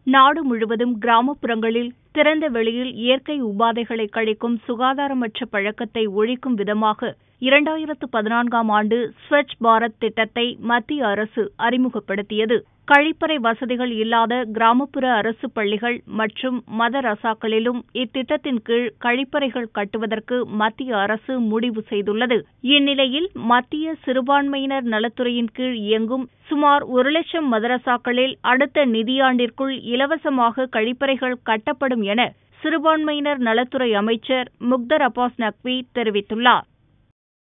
நாடு முழுவதும் கிராமப்புறங்களில் திறந்த வெளியில் இயற்கை உபாதைகளை கழிக்கும் சுகாதாரமற்ற பழக்கத்தை ஒழிக்கும் விதமாக இரண்டாயிரத்து பதினான்காம் ஆண்டு ஸ்வச் பாரத் திட்டத்தை மத்திய அரசு அறிமுகப்படுத்தியது கழிப்பறை வசதிகள் இல்லாத கிராமப்புற அரசு பள்ளிகள் மற்றும் மதரசாக்களிலும் இத்திட்டத்தின் கீழ் கழிப்பறைகள் கட்டுவதற்கு மத்திய அரசு முடிவு செய்துள்ளது இந்நிலையில் மத்திய சிறுபான்மையினர் நலத்துறையின் கீழ் இயங்கும் சுமார் ஒரு லட்சம் மதரசாக்களில் அடுத்த நிதியாண்டிற்குள் இலவசமாக கழிப்பறைகள் கட்டப்படும் என சிறுபான்மையினர் நலத்துறை அமைச்சர் முக்தர் அப்பாஸ் நக்வி தெரிவித்துள்ளார்